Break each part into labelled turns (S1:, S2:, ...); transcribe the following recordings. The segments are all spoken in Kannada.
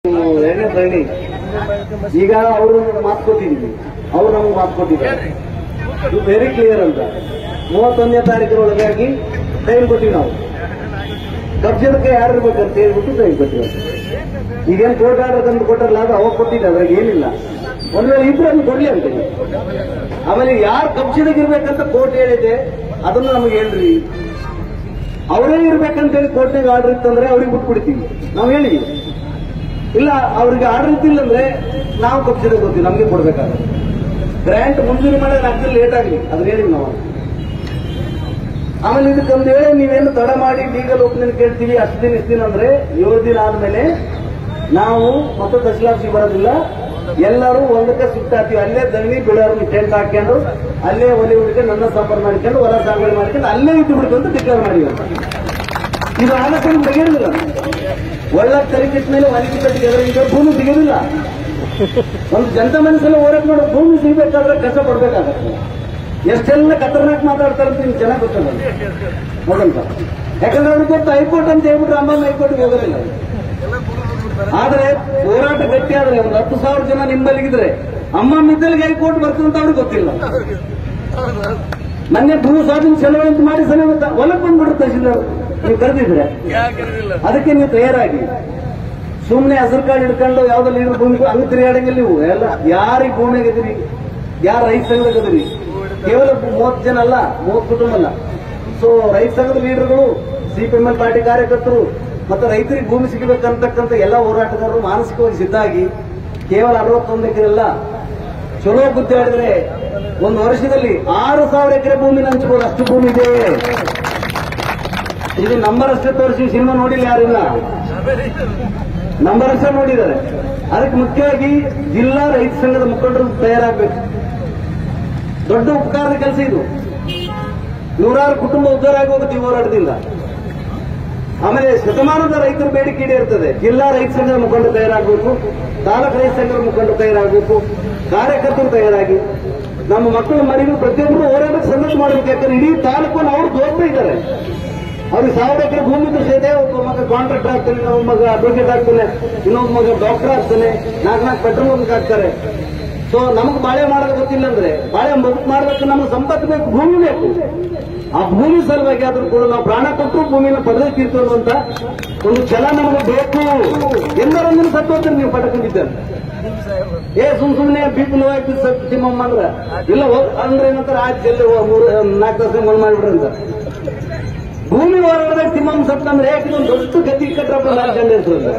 S1: ಎರಡನೇ ಸರಣಿ ಈಗ ಅವರು ಮಾತು ಕೊಟ್ಟಿದ್ದೀವಿ ಅವ್ರು ನಮ್ಗೆ ಮಾತು ಕೊಟ್ಟಿದ್ದಾರೆ ಇದು ವೆರಿ ಕ್ಲಿಯರ್ ಅಂತ ಮೂವತ್ತೊಂದನೇ ತಾರೀಕಿನೊಳಗಾಗಿ ಟೈಮ್ ಕೊಟ್ಟಿವಿ ನಾವು ಕಬ್ಜದಕ್ಕೆ ಯಾರು ಇರ್ಬೇಕಂತ ಹೇಳ್ಬಿಟ್ಟು ಟೈಮ್ ಕೊಟ್ಟಿವಿ ಈಗೇನು ಕೋರ್ಟ್ ಆರ್ಡರ್ ತಂದು ಕೊಟ್ಟರಲ್ಲ ಅದು ಅವಾಗ ಕೊಟ್ಟಿದ್ದೆ ಅದ್ರಾಗ ಏನಿಲ್ಲ ಒಂದ್ ವೇಳೆ ಇದ್ರೆ ಅದನ್ನ ಕೊಡ್ಲಿ ಅಂತೀನಿ ಆಮೇಲೆ ಯಾರು ಕಬ್ಜದಾಗ ಇರ್ಬೇಕಂತ ಕೋರ್ಟ್ ಹೇಳಿದೆ ಅದನ್ನು ನಮಗೆ ಹೇಳ್ರಿ ಅವರೇ ಇರ್ಬೇಕಂತೇಳಿ ಕೋರ್ಟ್ನಾಗ ಆರ್ಡರ್ ಇತ್ತಂದ್ರೆ ಅವ್ರಿಗೆ ಬಿಟ್ಬಿಡ್ತೀವಿ ನಾವು ಹೇಳಿವಿ ಇಲ್ಲ ಅವ್ರಿಗೆ ಆರ್ಡರ್ ಇದ್ದಿಲ್ಲ ಅಂದ್ರೆ ನಾವು ಕಬ್ಜದಾಗ ಹೋಗ್ತೀವಿ ನಮಗೆ ಕೊಡ್ಬೇಕಾಗುತ್ತೆ ಗ್ರ್ಯಾಂಟ್ ಮಂಜೂರು ಮಾಡೋದು ಆಗ್ತದೆ ಲೇಟ್ ಆಗಲಿ ಅದ್ರ ಹೇಳಿವಿ ನಾವು ಆಮೇಲೆ ಇದಕ್ಕೊಂದು ವೇಳೆ ನೀವೇನು ತಡ ಮಾಡಿ ಲೀಗಲ್ ಒಪಿನಿಯನ್ ಕೇಳ್ತೀವಿ ಅಷ್ಟು ದಿನ ಇಷ್ಟು ದಿನ ಅಂದ್ರೆ ಏಳು ದಿನ ಆದ್ಮೇಲೆ ನಾವು ಮತ್ತೆ ತಹಶೀಲಾಫ್ಸಿಗೆ ಬರೋದಿಲ್ಲ ಎಲ್ಲರೂ ಒಂದಕ್ಕೆ ಸುತ್ತಾಡ್ತೀವಿ ಅಲ್ಲೇ ದಣಿ ಬಿಡೋರು ಟೆಂಟ್ ಹಾಕೊಂಡು ಅಲ್ಲೇ ಒಲೆ ಹುಡ್ಕೊಂಡು ನನ್ನ ಸಂಪರ್ಕ ಮಾಡ್ಕೊಂಡು ಹೊಲ ಸಾಗುವಳಿ ಮಾಡ್ಕೊಂಡು ಅಲ್ಲೇ ಇದ್ದು ಬಿಡ್ತು ಅಂತ ಡಿಕ್ಲೇರ್ ಮಾಡಿವಿ ಇದು ಆಲೋಚನೆ ತೆಗೆಯೋದಿಲ್ಲ ಒಳ್ಳೆ ತಲೆಕೆಟ್ಟ ಮೇಲೆ ಒಲಿಕೆ ಕಟ್ಟಿಗೆ ಎದುರಿಗೆ ಭೂಮಿ ಸಿಗೋದಿಲ್ಲ ಒಂದು ಜನತ ಮನಸ್ಸಲ್ಲಿ ಹೋರಾಟ ಮಾಡೋ ಭೂಮಿ ಸಿಗಬೇಕಾದ್ರೆ ಕಷ್ಟ ಪಡ್ಬೇಕಾಗತ್ತೆ ಎಷ್ಟೆಲ್ಲ ಖತರ್ನಾಕ್ ಮಾತಾಡ್ತಾರೆ ಅಂತ ನಿಮ್ಗೆ ಚೆನ್ನಾಗಿ ಗೊತ್ತಲ್ಲ ನೋಡಂತ ಯಾಕಂದ್ರೆ ಅವ್ರಿಗೆ ಗೊತ್ತು ಹೈಕೋರ್ಟ್ ಅಂತ ಹೇಳ್ಬಿಟ್ರೆ ಅಮ್ಮಮ್ಮ ಹೈಕೋರ್ಟ್ಗೆ ಹೋಗೋದಿಲ್ಲ ಆದ್ರೆ ಹೋರಾಟ ಗಟ್ಟಿ ಆದ್ರೆ ಒಂದು ಹತ್ತು ಸಾವಿರ ಜನ ನಿಂಬಲ್ಲಿಗಿದ್ರೆ ಅಮ್ಮಮ್ಮ ಇದ್ದಲ್ಲಿಗೆ ಹೈಕೋರ್ಟ್ ಬರ್ತದೆ ಅಂತ ಅವ್ರಿಗೆ ಗೊತ್ತಿಲ್ಲ ಮೊನ್ನೆ ಭೂ ಸ್ವಾಧೀನ ಚಳವಳಿ ಅಂತ ಮಾಡಿ ಸಲ ಹೊಲಕ್ಕೆ ಬಂದ್ಬಿಡ್ರೆ ತಹಶೀಲ್ದಾರ್ ನೀವು ಕರೆದಿದ್ರೆ ಅದಕ್ಕೆ ನೀವು ತಯಾರಾಗಿ ಸುಮ್ಮನೆ ಹಸಿರು ಕಾರ್ಡ್ ಹಿಡ್ಕೊಂಡು ಯಾವ್ದೋ ಲೀಡರ್ ಭೂಮಿ ಹಂಗ ತಿರುಗಾಡಂಗಿಲ್ಲ ನೀವು ಎಲ್ಲ ಯಾರಿಗೆ ಭೂಮಿಯಾಗಿದ್ದೀರಿ ಯಾರು ರೈತ ಸಂಘದಾಗದಿರಿ ಕೇವಲ ಮೂವತ್ತು ಜನ ಅಲ್ಲ ಮೂವತ್ತು ಕುಟುಂಬ ಅಲ್ಲ ಸೊ ರೈತ ಸಂಘದ ಲೀಡರ್ಗಳು ಸಿಪಿಎಂಎಲ್ ಪಾರ್ಟಿ ಕಾರ್ಯಕರ್ತರು ಮತ್ತೆ ರೈತರಿಗೆ ಭೂಮಿ ಸಿಗಬೇಕಂತಕ್ಕಂಥ ಎಲ್ಲ ಹೋರಾಟಗಾರರು ಮಾನಸಿಕವಾಗಿ ಸಿದ್ಧ ಆಗಿ ಕೇವಲ ಅರವತ್ತೊಂದು ಎಕರೆ ಅಲ್ಲ ಚಲೋ ಬುದ್ಧಿ ಹೇಳಿದ್ರೆ ಒಂದು ವರ್ಷದಲ್ಲಿ ಆರು ಸಾವಿರ ಎಕರೆ ಭೂಮಿ ಹಂಚ್ಬೋದು ಅಷ್ಟು ಭೂಮಿ ಇದೆ ಇದು ನಂಬರ್ ಅಷ್ಟೇ ತೋರಿಸಿ ಸಿನಿಮಾ ನೋಡಿಲ್ಲ ಯಾರಿಲ್ಲ ನಂಬರ್ ಅಷ್ಟೇ ನೋಡಿದ್ದಾರೆ ಅದಕ್ಕೆ ಮುಖ್ಯವಾಗಿ ಜಿಲ್ಲಾ ರೈತ ಸಂಘದ ಮುಖಂಡರು ತಯಾರಾಗಬೇಕು ದೊಡ್ಡ ಉಪಕಾರದ ಕೆಲಸ ಇದು ನೂರಾರು ಕುಟುಂಬ ಉದ್ಧಾರ ಆಗಿ ಹೋಗುತ್ತೆ ಈ ಹೋರಾಟದಿಂದ ಆಮೇಲೆ ಶತಮಾನದ ರೈತರ ಬೇಡಿಕೆ ಈಡೇರ್ತದೆ ಜಿಲ್ಲಾ ರೈತ ಸಂಘದ ಮುಖಂಡರು ತಯಾರಾಗಬೇಕು ತಾಲೂಕು ರೈತ ಸಂಘದ ಮುಖಂಡರು ತಯಾರಾಗಬೇಕು ಕಾರ್ಯಕರ್ತರು ತಯಾರಾಗಿ ನಮ್ಮ ಮಕ್ಕಳು ಮರಿಗಳು ಪ್ರತಿಯೊಬ್ಬರು ಹೋರಾಟಕ್ಕೆ ಸನ್ನದ್ಧ ಮಾಡಬೇಕು ಯಾಕಂದ್ರೆ ಇಡೀ ತಾಲೂಕನ್ನು ಅವರು ದೋಸ್ತ ಇದ್ದಾರೆ ಅವ್ರಿಗೆ ಸಾವಿರ ಎಕರೆ ಭೂಮಿ ಇದೆ ಒಬ್ಬ ಮಗ ಕಾಂಟ್ರಾಕ್ಟರ್ ಆಗ್ತಾನೆ ಇನ್ನೊಬ್ಬ ಮಗ ಅಡ್ವೊಕೇಟ್ ಆಗ್ತಾನೆ ಇನ್ನೊಬ್ಬ ಮಗ ಡಾಕ್ಟರ್ ಆಗ್ತಾನೆ ನಾಲ್ಕು ನಾಲ್ಕು ಪೆಟ್ರೋಲ್ ಬಂಕ್ ಆಗ್ತಾರೆ ಸೊ ನಮಗೆ ಬಾಳೆ ಮಾಡೋದು ಗೊತ್ತಿಲ್ಲ ಅಂದ್ರೆ ಬಾಳೆ ಬದುಕು ಮಾಡ್ಬೇಕು ನಮಗೆ ಸಂಪತ್ತು ಬೇಕು ಭೂಮಿ ಬೇಕು ಆ ಭೂಮಿ ಸಲುವಾಗಿ ಆದ್ರೂ ಕೂಡ ನಾವು ಪ್ರಾಣ ಕೊಟ್ಟರು ಭೂಮಿನ ಪಡೆದೇ ತೀರ್ತು ಅಂತ ಒಂದು ಛಲ ನಮಗೆ ಬೇಕು ಎಂದರೊಂದಿನ ಸತ್ತೋದ್ರೆ ನೀವು ಪಡ್ಕೊಂಡಿದ್ದಾರೆ ಏ ಸುಮ್ ಸುಮ್ನೆ ಬೀಪ್ ನೋವಾಯ್ತು ಸತ್ ತಿಮ್ಮಮ್ಮ ಅಂದ್ರ ಇಲ್ಲ ಹೋಗ್- ಅಂದ್ರೆ ಏನಂತಾರೆ ಆಯ್ತು ಜಲ್ದಿ ಹೋಗ್ ಮೂರು ನಾಲ್ಕು ತಾಸ ಮಣ್ಣು ಮಾಡಿಬಿಡ್ರಿ ಅಂತ ಭೂಮಿ ಹೋರಾಟದಾಗ ತಿಮ್ಮಮ್ಮ ಸತ್ತಂದ್ರೆ ಯಾಕೆ ಇದೊಂದು ದೊಡ್ಡ ಗತಿ ಕಟ್ಟರಪ್ಪ ನಾಲ್ಕು ಜನ ಇರ್ತದೆ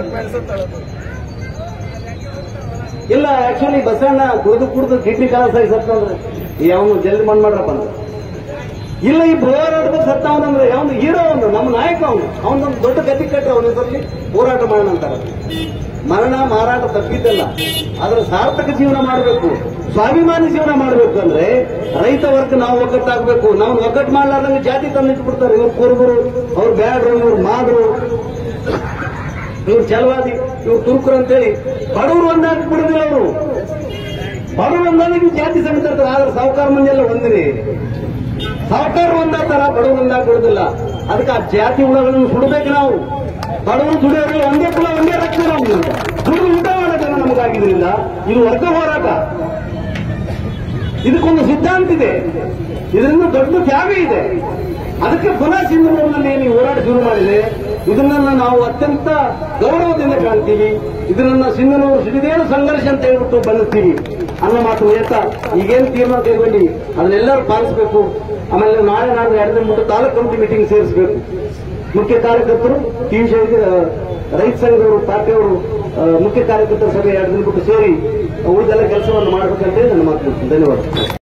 S1: ಇಲ್ಲ ಆಕ್ಚುಲಿ ಬಸಣ್ಣ ಕುಡಿದು ಕುಡಿದು ಕಿಡ್ನಿ ಕಾಲ ಆಗಿ ಸತ್ತಂದ್ರೆ ಅವನು ಜಲ್ದಿ ಮಣ್ಣು ಮಾಡ್ರಪ್ಪ ಅಂದ್ರೆ ಇಲ್ಲ ಈ ಹೋರಾಟದ ಸತ್ತವನಂದ್ರೆ ಅವನು ಹೀರೋ ಅವನು ನಮ್ಮ ನಾಯಕ ಅವನು ಅವನೊಂದು ದೊಡ್ಡ ಗತಿ ಕಟ್ಟ ಅವನ ಹೆಸರಲ್ಲಿ ಹೋರಾಟ ಮಾಡೋಣ ಅಂತಾರೆ ಮರಣ ಮಾರಾಟ ತಪ್ಪಿದ್ದಲ್ಲ ಆದ್ರೆ ಸಾರ್ಥಕ ಜೀವನ ಮಾಡಬೇಕು ಸ್ವಾಭಿಮಾನಿ ಜೀವನ ಮಾಡಬೇಕು ಅಂದ್ರೆ ರೈತ ವರ್ಗ ನಾವು ಒಗ್ಗಟ್ಟಾಗಬೇಕು ನಾವು ಒಗ್ಗಟ್ಟು ಮಾಡ್ಲಾರ್ದಂಗೆ ಜಾತಿ ತಂದಿಟ್ಬಿಡ್ತಾರೆ ಇವ್ರು ಕುರುಬರು ಅವ್ರು ಬ್ಯಾಡ್ರು ಇವ್ರು ಮಾದ್ರು ಇವ್ರು ಚಲವಾದಿ ಇವ್ರು ತುರ್ಕರು ಅಂತೇಳಿ ಬಡವರು ಒಂದಾಗಿ ಬಿಡುದಿಲ್ಲ ಅವರು ಬಡವರು ಒಂದಾಗಿ ಜಾತಿ ಸಂಘ ತರ್ತಾರೆ ಆದ್ರೆ ಸಾಹುಕಾರ ಮಂದಿ ಎಲ್ಲ ಒಂದಿರಿ ಸಾಹುಕಾರ ಒಂದಾಗ್ತಾರ ಬಡವರು ಒಂದಾಗಿ ಬಿಡುದಿಲ್ಲ ಅದಕ್ಕೆ ಆ ಜಾತಿ ಹುಳಗಳನ್ನು ಸುಡಬೇಕು ನಾವು ಬಡವರು ದುಡಿಯೋರಿಗೆ ಒಂದೇ ಕುಲ ಒಂದೇ ರಕ್ತ ನಾವು ದುಡಿದು ಊಟ ಮಾಡೋ ಜನ ನಮಗಾಗಿದ್ರಿಂದ ಇದು ವರ್ಗ ಹೋರಾಟ ಇದಕ್ಕೊಂದು ಸಿದ್ಧಾಂತ ಇದೆ ಇದರಿಂದ ದೊಡ್ಡ ತ್ಯಾಗ ಇದೆ ಅದಕ್ಕೆ ಪುನಃ ಸಿಂಧೂರಿನಲ್ಲಿ ಏನು ಈ ಹೋರಾಟ ಶುರು ಮಾಡಿದೆ ಇದನ್ನ ನಾವು ಅತ್ಯಂತ ಗೌರವದಿಂದ ಕಾಣ್ತೀವಿ ಇದನ್ನ ಸಿಂಧನೂರು ಸಿರಿದೇನು ಸಂಘರ್ಷ ಅಂತ ಹೇಳ್ಬಿಟ್ಟು ಬಂದಿರ್ತೀವಿ ಅನ್ನೋ ಮಾತು ಹೇಳ್ತಾ ಈಗೇನು ತೀರ್ಮಾನ ಕೈಗೊಂಡು ಅದನ್ನೆಲ್ಲರೂ ಪಾಲಿಸಬೇಕು ಆಮೇಲೆ ನಾಳೆ ನಾಳೆ ಎರಡು ದಿನ ಬಿಟ್ಟು ತಾಲೂಕು ಕಮಿಟಿ ಮೀಟಿಂಗ್ ಸೇರಿಸಬೇಕು ಮುಖ್ಯ ಕಾರ್ಯಕರ್ತರು ಟಿವಿ ಶೈಲಿ ರೈತ ಸಂಘದವರು ಪಾರ್ಟಿಯವರು ಆ, ಮುಖ್ಯ ಕಾರ್ಯಕರ್ತರ ಸಭೆ ಎರಡು ದಿನ ಬಿಟ್ಟು ಸೇರಿ ಉಳಿದೆಲ್ಲ ಕೆಲಸವನ್ನು ಮಾಡಬೇಕಂತೇಳಿ ನನ್ನ ಮಾತು ಧನ್ಯವಾದ